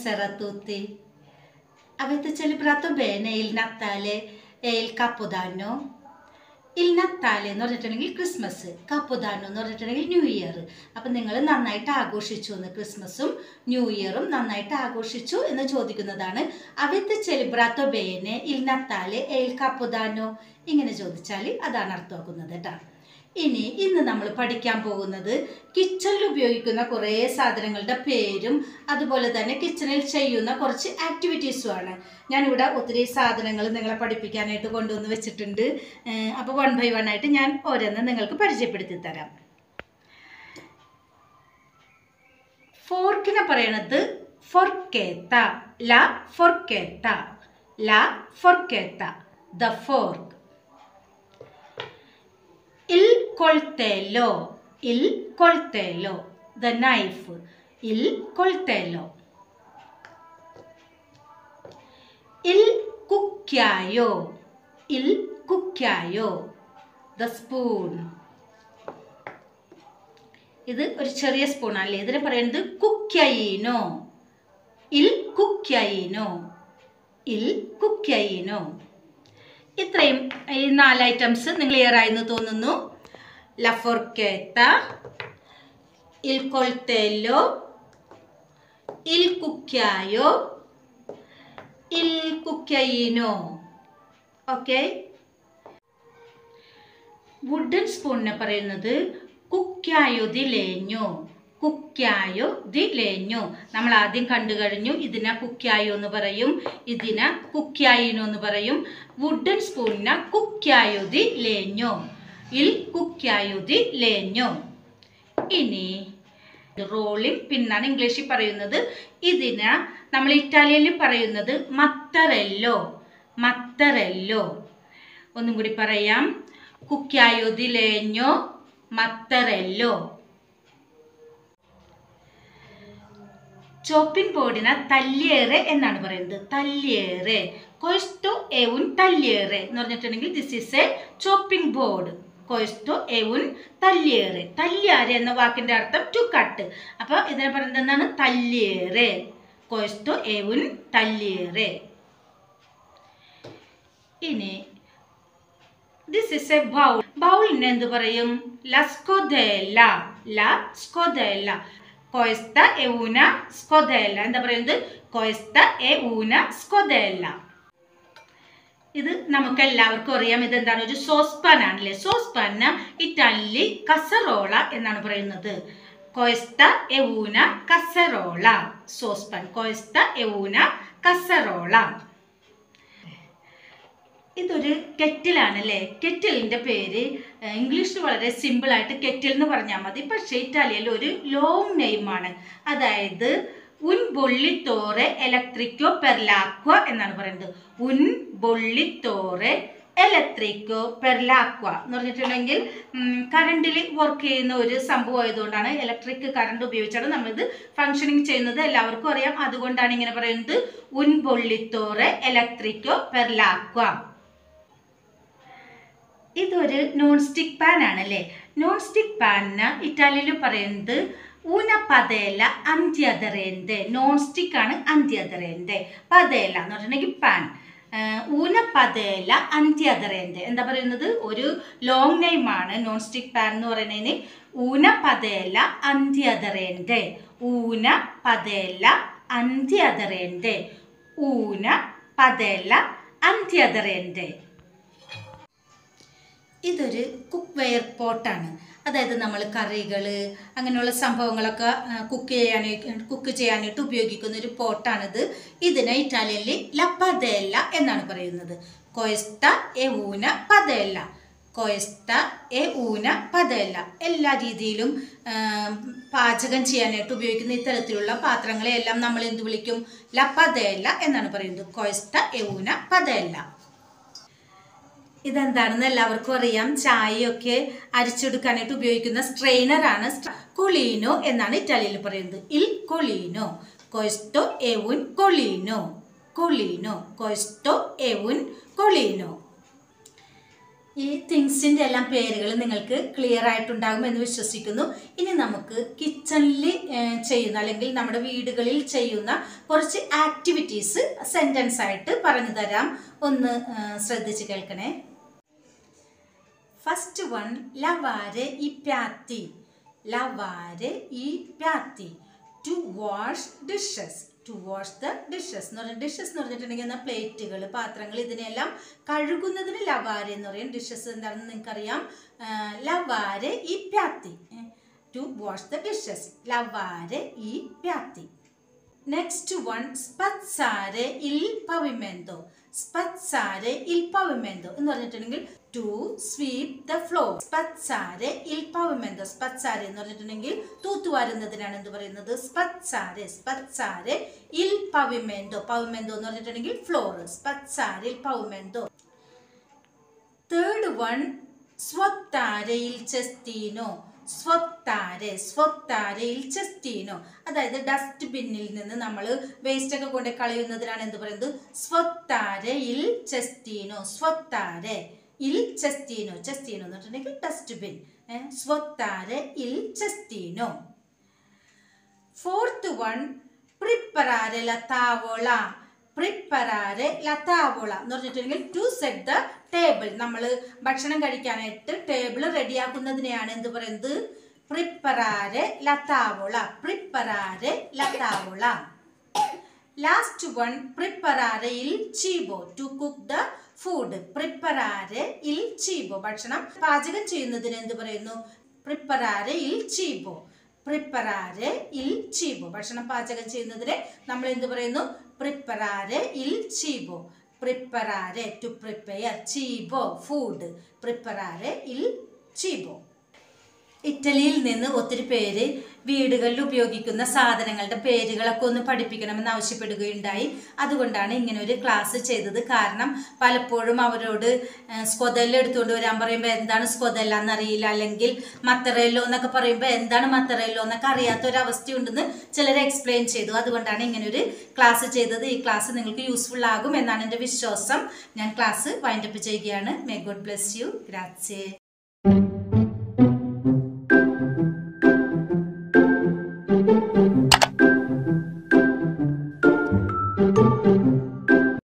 Buonasera a tutti. Avete celebrato bene il Natale e il Capodanno? Il Natale എന്ന് പറഞ്ഞിട്ടുണ്ടെങ്കിൽ Christmas കാപ്പോദാനോ എന്ന് പറഞ്ഞിട്ടുണ്ടെങ്കിൽ new year അപ്പം നിങ്ങൾ നന്നായിട്ട് ആഘോഷിച്ചു എന്ന് ക്രിസ്മസും ന്യൂ ഇയറും നന്നായിട്ട് ആഘോഷിച്ചു എന്ന് ചോദിക്കുന്നതാണ് അവത്ത് ചെലിബ്രാത്തോ ബേനെ ഇൽ നത്താലെ എൽ കാപ്പോദാനോ ഇങ്ങനെ ചോദിച്ചാൽ അതാണ് അർത്ഥമാക്കുന്നത് കേട്ടോ ഇനി ഇന്ന് നമ്മൾ പഠിക്കാൻ പോകുന്നത് കിച്ചണിൽ ഉപയോഗിക്കുന്ന കുറേ സാധനങ്ങളുടെ പേരും അതുപോലെ തന്നെ കിച്ചണിൽ ചെയ്യുന്ന കുറച്ച് ആക്ടിവിറ്റീസുമാണ് ഞാനിവിടെ ഒത്തിരി സാധനങ്ങൾ നിങ്ങളെ പഠിപ്പിക്കാനായിട്ട് കൊണ്ടുവന്ന് വെച്ചിട്ടുണ്ട് അപ്പോൾ വൺ ബൈ വൺ ആയിട്ട് ഞാൻ ഓരോന്ന് നിങ്ങൾക്ക് പരിചയപ്പെടുത്തി തരാം ഫോർക്കിനെ പറയണത് ഫൊർക്കേത്ത ല ഫൊർക്കേത്ത ല ഫൊർക്കേത്ത the fork il coltello il coltello the knife il coltello il cucchiaio il cucchiaio the spoon ഇത് ഒരു ചെറിയ സ്പൂണല്ലേ ഇതിനെ പറയുന്നത് കുക്യയിനോ ഇൽ കുക്യയിനോ ഇൽ കുക്യയിനോ ഇത്രയും ഈ നാല് ഐറ്റംസ് നിങ്ങൾ ക്ലിയർ ആയെന്ന് തോന്നുന്നു ലഫോർക്കേത്ത ഇൽ കൊൾത്തേലോ ഇൽ കുക്യായോ ഇൽ കുക്യയിനോ ഓക്കെ വുഡൻ സ്പൂണിനെ പറയുന്നത് കുക്യായോ ദി ലേഞ്ഞോ കുക്യായോ ദി ലേഞ്ഞോ നമ്മൾ ആദ്യം കണ്ടു കഴിഞ്ഞു ഇതിനെ കുക്യായോ എന്ന് പറയും ഇതിനെ കുക്യായിനോ എന്ന് പറയും വുഡൻ സ്പൂണിനെ കുക്യായോ ദി ലേഞ്ഞോ ഇൽ കുക്യായോ ദി ലേഞ്ഞോ ഇനി റോളിംഗ് പിന്നാണ് ഇംഗ്ലീഷിൽ പറയുന്നത് ഇതിന് നമ്മൾ ഇറ്റാലിയനിൽ പറയുന്നത് മത്തറെല്ലോ മത്തറെല്ലോ ഒന്നും കൂടി പറയാം കുക്യായോ ദി ലേഞ്ഞോ മത്തറെല്ലോ ചോപ്പിംഗ് ബോർഡിനെ തല്ലിയേറെ എന്നാണ് പറയുന്നത് തല്ലിയേറെ കൊയ്സ്റ്റോ എവുൻ തല്ലിയേറെ എന്ന് പറഞ്ഞിട്ടുണ്ടെങ്കിൽ this is a chopping board കൊയ്സ്റ്റോ എവുൻ തല്ലിയേറെ തല്ലിയാരെ എന്ന വാക്കിന്റെ അർത്ഥം ടു കട്ട് അപ്പോൾ ഇതിനെ പറയുന്നത് എന്താണ് തല്ലിയേറെ കൊയ്സ്റ്റോ എവുൻ തല്ലിയേറെ ഇനി ദിസ് ഇസ് എ ബൗൾ ബൗളിനെ എന്ത് പറയും ലസ്കോദേല ല സ്കോദേല കൊയസ്ത എ ഊന സ്കൊദേല എന്താ പറയുന്നത് കൊയസ്ത എ ഊന സ്കൊദേല ഇത് നമുക്ക് എല്ലാവർക്കും അറിയാം ഇത് എന്താണ് ഒരു സോസ്പാൻ ആണല്ലേ സോസ്പാന ഇറ്റാലിയിൽ കസറോള എന്നാണ് പറയുന്നത് കൊയസ്ത എ ഊന കസറോള സോസ്പാൻ കൊയസ്ത എ ഊന കസറോള ഇതൊരു കെറ്റിലാണ് അല്ലേ കെറ്റിലിൻ്റെ പേര് ഇംഗ്ലീഷിൽ വളരെ സിമ്പിളായിട്ട് കെറ്റിൽ എന്ന് പറഞ്ഞാൽ മതി പക്ഷേ ഇറ്റാലിയയിൽ ഒരു ലോങ് നെയിമാണ് അതായത് ഉൻ ബൊള്ളിത്തോറെ ഇലക്ട്രിക്കോ പെർലാക്വ എന്നാണ് പറയുന്നത് ഉൻ ബൊള്ളിത്തോറെ ഇലക്ട്രിക്കോ പെർലാക്വ എന്ന് പറഞ്ഞിട്ടുണ്ടെങ്കിൽ കറണ്ടിൽ വർക്ക് ചെയ്യുന്ന ഒരു സംഭവം ആയതുകൊണ്ടാണ് ഇലക്ട്രിക് കറണ്ട് ഉപയോഗിച്ചാണ് നമ്മളിത് ഫങ്ഷനിങ് ചെയ്യുന്നത് എല്ലാവർക്കും അറിയാം അതുകൊണ്ടാണ് ഇങ്ങനെ പറയുന്നത് ഉൻ ബൊള്ളിത്തോറെ ഇലക്ട്രിക്കോ പെർലാക്വ ഇതൊരു നോൺ സ്റ്റിക്ക് പാൻ ആണല്ലേ നോൺ സ്റ്റിക്ക് പാനിന് ഇറ്റാലിയിൽ പറയുന്നത് ഊന പതേല അന്ത്യതറേന്റെ നോൺ സ്റ്റിക്ക് ആണ് അന്ത്യതറേന്റെ പതേല എന്ന് പറഞ്ഞിട്ടുണ്ടെങ്കിൽ പാൻ ഊന പതേല അന്ത്യതറേന്റെ എന്താ പറയുന്നത് ഒരു ലോങ് നെയിം ആണ് നോൺ സ്റ്റിക്ക് പാൻ എന്ന് പറയുന്നതിന് ഊന പതേല അന്ത്യതറേന്റെ ഊന പതേല അന്ത്യതറേന്റെ ഊന പതേല അന്ത്യതറേന്റെ ഇതൊരു കുക്ക് വെയർ പോട്ടാണ് അതായത് നമ്മൾ കറികൾ അങ്ങനെയുള്ള സംഭവങ്ങളൊക്കെ കുക്ക് ചെയ്യാനായിട്ട് കുക്ക് ചെയ്യാനായിട്ട് ഉപയോഗിക്കുന്ന ഒരു പോട്ടാണിത് ഇതിനെ ഇറ്റാലിയനിൽ ലപ്പതേല്ല എന്നാണ് പറയുന്നത് കൊയസ്ത എ ഊന പതേല്ല കൊയസ്ത എ ഊന പതേല്ല എല്ലാ രീതിയിലും പാചകം ചെയ്യാനായിട്ട് ഉപയോഗിക്കുന്ന ഇത്തരത്തിലുള്ള പാത്രങ്ങളെയെല്ലാം നമ്മൾ എന്ത് വിളിക്കും ലപ്പതേല്ല എന്നാണ് പറയുന്നത് കൊയസ്ത എ ഊന പതേല്ല ഇതെന്താണെന്ന് എല്ലാവർക്കും അറിയാം ചായയൊക്കെ അരിച്ചെടുക്കാനായിട്ട് ഉപയോഗിക്കുന്ന സ്ട്രെയിനറാണ് കൊളീനോ എന്നാണ് ഇറ്റാലിയയിൽ പറയുന്നത് ഇൽ കൊളീനോ കൊയസ്റ്റോ എവുൻ കൊളീനോ കൊളീനോ കൊയസ്റ്റോ എവുൻ കൊളീനോ ഈ തിങ്സിൻ്റെ എല്ലാം പേരുകൾ നിങ്ങൾക്ക് ക്ലിയർ ആയിട്ടുണ്ടാകും എന്ന് വിശ്വസിക്കുന്നു ഇനി നമുക്ക് കിച്ചണിൽ ചെയ്യുന്ന അല്ലെങ്കിൽ നമ്മുടെ വീടുകളിൽ ചെയ്യുന്ന കുറച്ച് ആക്ടിവിറ്റീസ് സെൻറ്റൻസ് ആയിട്ട് പറഞ്ഞു തരാം ഒന്ന് ആ, ശ്രദ്ധിച്ച് കേൾക്കണേ ഫസ്റ്റ് വൺ ലവാരെ ഈ പ്യാത്തി ലവാരെ ഈ പ്യാത്തി to wash dishes to wash the dishes എന്ന് പറഞ്ഞാൽ ഡിഷസ് എന്ന് പറഞ്ഞിട്ടുണ്ടെങ്കിൽ എന്നാൽ പ്ലേറ്റുകൾ പാത്രങ്ങൾ ഇതിനെല്ലാം കഴുകുന്നതിന് ലവാരെ എന്ന് പറയും ഡിഷസ് എന്താണെന്ന് നിങ്ങൾക്കറിയാം ആ, ലവാരെ ഈ പ്യാത്തി ടു വാഷ് ദ ഡിഷസ് ലവാരെ ഈ പ്യാത്തി നെക്സ്റ്റ് വൺ സ്പത്സാരെ ഇൽ പവിമെന്തോ സ്പത്സാരെ ഇൽ പവിമെന്തോ എന്ന് പറഞ്ഞിട്ടുണ്ടെങ്കിൽ ടു സ്വീപ് ദ ഫ്ലോർ സ്പത്സാരെ ഇൽ പവിമെന്തോ സ്പത്സാരെ എന്ന് പറഞ്ഞിട്ടുണ്ടെങ്കിൽ തൂത്തുവാരുന്നതിനാണ് എന്ത് പറയുന്നത് സ്പത്സാരെ സ്പത്സാരെ ഇൽ പവിമെന്തോ പവിമെന്തോ എന്ന് പറഞ്ഞിട്ടുണ്ടെങ്കിൽ ഫ്ലോർ സ്പത്സാരെ ഇൽ പവിമെന്തോ തേർഡ് വൺ സ്വത്താരയിൽ ചെസ്തീനോ സ്വത്താരെ സ്വത്താരയിൽ ചെസ്തീനോ അതായത് ഡസ്റ്റ് ബിന്നിൽ നിന്ന് നമ്മൾ വേസ്റ്റ് ഒക്കെ കൊണ്ട് കളയുന്നതിനാണ് എന്ത് പറയുന്നത് സ്വത്താരയിൽ ചെസ്തീനോ സ്വത്താരെ ഇൽ ചെസ്തീനോ ചെസ്തീനോ എന്ന് പറഞ്ഞിട്ടുണ്ടെങ്കിൽ ഡസ്റ്റ് ബിൻ സ്വത്താരെ ഇൽ ചെസ്തീനോ ഫോർത്ത് വൺ പ്രിപ്പറാരെ ലതാവോള പ്രിപ്പറാരെ ലതാവോള എന്ന് പറഞ്ഞിട്ടുണ്ടെങ്കിൽ ടു സെറ്റ് ദ ടേബിൾ നമ്മൾ ഭക്ഷണം കഴിക്കാനായിട്ട് ടേബിൾ റെഡിയാക്കുന്നതിനെയാണ് എന്ത് പറയുന്നത് പ്രിപ്പറാരെ ലതാവോള പ്രിപ്പറാരെ ലതാവോള ലാസ്റ്റ് വൺ പ്രിപ്പറാരെ ഇൽ ചീബോ ടു കുക്ക് ദ ഫുഡ് പ്രിപ്പറാരെ ഇൽ ചീബോ ഭക്ഷണം പാചകം ചെയ്യുന്നതിന് എന്ത് പറയുന്നു പ്രിപ്പറാരെ ഇൽ ചീബോ പ്രിപ്പറാരെ ഇൽ ചീബോ ഭക്ഷണം പാചകം ചെയ്യുന്നതിന് നമ്മൾ എന്ത് പറയുന്നു പ്രിപ്പറാരെ ഇൽ ചീബോ പ്രിപ്പറാരെ ടു പ്രിപ്പയർ ചീബോ ഫുഡ് പ്രിപ്പറാരെ ഇൽ ചീബോ ഇറ്റലിയിൽ നിന്ന് ഒത്തിരി പേര് വീടുകളിൽ ഉപയോഗിക്കുന്ന സാധനങ്ങളുടെ പേരുകളൊക്കെ ഒന്ന് പഠിപ്പിക്കണമെന്ന് ആവശ്യപ്പെടുകയുണ്ടായി അതുകൊണ്ടാണ് ഇങ്ങനെ ഒരു ക്ലാസ് ചെയ്തത് കാരണം പലപ്പോഴും അവരോട് സ്കൊതല്ല എടുത്തുകൊണ്ട് വരാൻ പറയുമ്പോൾ എന്താണ് സ്കൊതല്ല എന്നറിയില്ല അല്ലെങ്കിൽ മത്തറയല്ലോ എന്നൊക്കെ പറയുമ്പോൾ എന്താണ് മത്തറയല്ലോ എന്നൊക്കെ അറിയാത്ത ഒരു അവസ്ഥയുണ്ടെന്ന് ചിലർ എക്സ്പ്ലെയിൻ ചെയ്തു അതുകൊണ്ടാണ് ഇങ്ങനെ ഒരു ക്ലാസ് ചെയ്തത് ഈ ക്ലാസ് നിങ്ങൾക്ക് യൂസ്ഫുൾ ആകും എന്നാണ് എൻ്റെ വിശ്വാസം ഞാൻ ക്ലാസ് വൈൻഡപ്പ് ചെയ്യുകയാണ് മേ ഗോഡ് ബ്ലെസ് യു ഗ്രാറ്റ്സേ